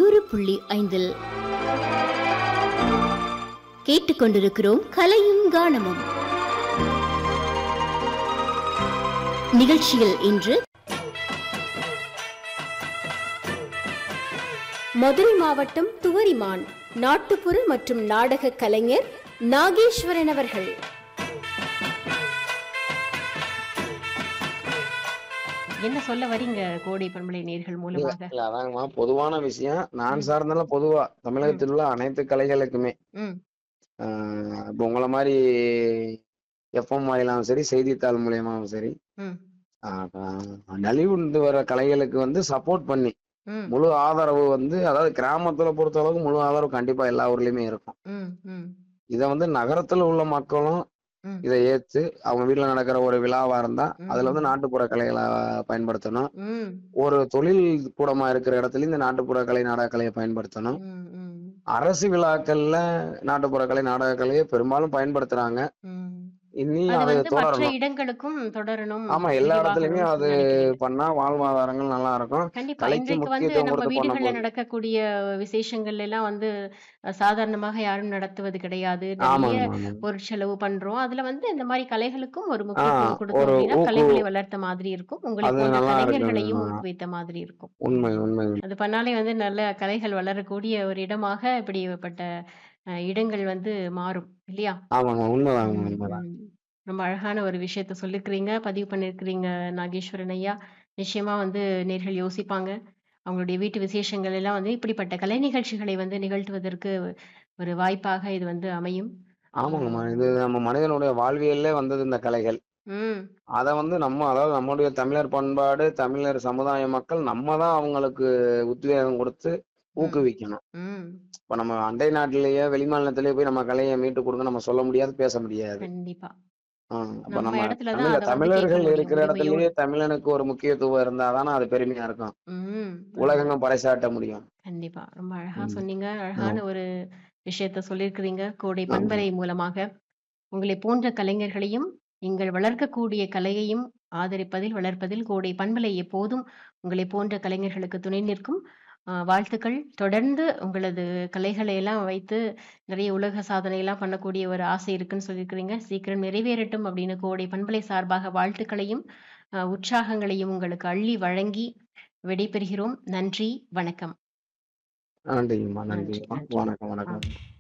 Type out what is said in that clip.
நூறு புள்ளி ஐந்தில் கேட்டுக்கொண்டிருக்கிறோம் கலையும் கானமும் நிகழ்ச்சியில் இன்று மதுரை மாவட்டம் துவரிமான் நாட்டுப்புற மற்றும் நாடக கலைஞர் நாகேஸ்வரன் அவர்கள் என்ன சொல்ல வரீங்க கோடை பண்பலை நேர்கள் மூலமாக இல்ல அதாங்கம்மா பொதுவான விஷயம் நான் சார்ந்தால பொதுவா தமிழகத்தில் உள்ள அனைத்து கலைகளுக்குமே ம் ஆஹ் இப்போ உங்களை மாதிரி எஃப்எம் வாயிலாவும் சரி செய்தித்தாள் மூலியமாவும் சரி ம் ஆஹ் நலிவுண்டு வர கலைகளுக்கு வந்து சப்போர்ட் பண்ணி ம் முழு ஆதரவு வந்து அதாவது கிராமத்துல பொறுத்த அளவுக்கு முழு ஆதரவு கண்டிப்பா எல்லா ஊர்லயுமே இருக்கும் ம் ம் இதை வந்து நகரத்துல உள்ள மக்களும் ம். இதை ஏத்து அவங்க வீட்டுல நடக்கிற ஒரு விழாவா இருந்தா அதுல வந்து ம். நாட்டுப்புற கலைகளை பயன்படுத்தணும் ம் ஒரு தொழில் கூடமா இருக்கிற இடத்துல இந்த நாட்டுப்புற கலை நாடக கலையை பயன்படுத்தணும் ம் ம் அரசு விழாக்கள்ல நாட்டுப்புற கலை நாடக கலையை பெரும்பாலும் பயன்படுத்துறாங்க ம் இனி அது அது வந்து மற்ற தொடரணும் இடங்களுக்கும் தொடரணும் ஆமா எல்லா விரிவாகணும்னு இடத்துலயுமே அது நினைக்கிறீங்க. பண்ணா வாழ்வாதாரங்கள் நல்லா இருக்கும் கண்டிப்பா கலைக்கு இன்றைக்கு வந்து முக்கியத்துவம் நம்ம கொடுத்து வீடுகள்ல பண்ணும்போது நடக்கக்கூடிய விசேஷங்கள் எல்லாம் வந்து அஹ், சாதாரணமாக யாரும் நடத்துவது கிடையாது நிறைய ஆமாங்க ஆமாங்க பொருட்செலவு பண்றோம் அதுல வந்து இந்த மாதிரி கலைகளுக்கும் ஒரு ஆஹ் முக்கியத்துவம் கொடுத்தோம் ஒரு அப்படின்னா ஊக்கு கலைகளை வளர்த்த மாதிரி இருக்கும் உங்களை அது போன்ற நல்லா கலைஞர்களையும் இருக்குங்கம்மா ஊக்குவித்த மாதிரி இருக்கும் உண்மை உண்மை அது பண்ணாலே வந்து நல்ல கலைகள் வளரக்கூடிய ஒரு இடமாக இப்படிப்பட்ட அஹ், இடங்கள் வந்து மாறும் இல்லையா ஆமாங்க உண்மைதாங்க ம், உண்மைதான் ம். ரொம்ப அழகான ஒரு விஷயத்த சொல்லிருக்கிறீங்க பதிவு பண்ணிருக்கிறீங்க நாகேஸ்வரன் ஐயா நிச்சயமா வந்து நேர்கள் யோசிப்பாங்க அவங்களுடைய வீட்டு விசேஷங்கள் எல்லாம் வந்து இப்படிப்பட்ட கலை நிகழ்ச்சிகளை வந்து நிகழ்த்துவதற்கு ஒரு வாய்ப்பாக இது வந்து அமையும் ஆமாங்கம்மா ஆஹ் இது நம்ம மனிதனுடைய வாழ்வியல்லே வந்தது இந்த கலைகள் ம் அதை வந்து நம்ம அதாவது நம்மளுடைய தமிழர் பண்பாடு தமிழர் சமுதாய மக்கள் நம்ம தான் அவங்களுக்கு உத்வேகம் கொடுத்து ம் ஊக்குவிக்கணும் ம் இப்ப நம்ம அண்டை நாட்டிலேயே வெளிமாநிலத்திலேயே போய் நம்ம கலையை மீட்டு கொடுங்க நம்ம சொல்ல முடியாது பேச முடியாது கண்டிப்பா ஆஹ் அப்ப நம்ம நம்ம இடத்துல தான் தமிழ அதை வந்து கேட்க தமிழர்கள் முடியும் இருக்கிற உரிமையோடு இடத்துலயே தமிழனுக்கு ஒரு முக்கியத்துவம் இருந்தாதானே அது பெருமையா இருக்கும் ம் ஆமா உலகெங்கும் பறைசாட்ட முடியும் கண்டிப்பா ரொம்ப அழகா ம். சொன்னீங்க ஆ, அழகான ஒரு விஷயத்த சொல்லியிருக்கிறீங்க கோடை ஆமாங்க பண்பலை மூலமாக உங்களை போன்ற கலைஞர்களையும் நீங்கள் வளர்க்கக்கூடிய கலையையும் ஆதரிப்பதில் வளர்ப்பதில் கோடை பண்பலை எப்போதும் உங்களை போன்ற கலைஞர்களுக்கு துணை நிற்கும் ஆஹ் வாழ்த்துக்கள் தொடர்ந்து உங்களது கலைகளை எல்லாம் வைத்து நிறைய உலக சாதனை எல்லாம் பண்ணக்கூடிய ஒரு ஆசை இருக்குன்னு சொல்லியிருக்கிறீங்க சீக்கிரம் நிறைவேறட்டும் அப்படின்னு கோடை பண்பலை சார்பாக வாழ்த்துக்களையும் ஆஹ் உற்சாகங்களையும் உங்களுக்கு அள்ளி வழங்கி விடைபெறுகிறோம் நன்றி வணக்கம் நன்றிங்கம்மா நன்றி நன்றிங்கம்மா நன்றி வணக்கம் ஆ வணக்கம்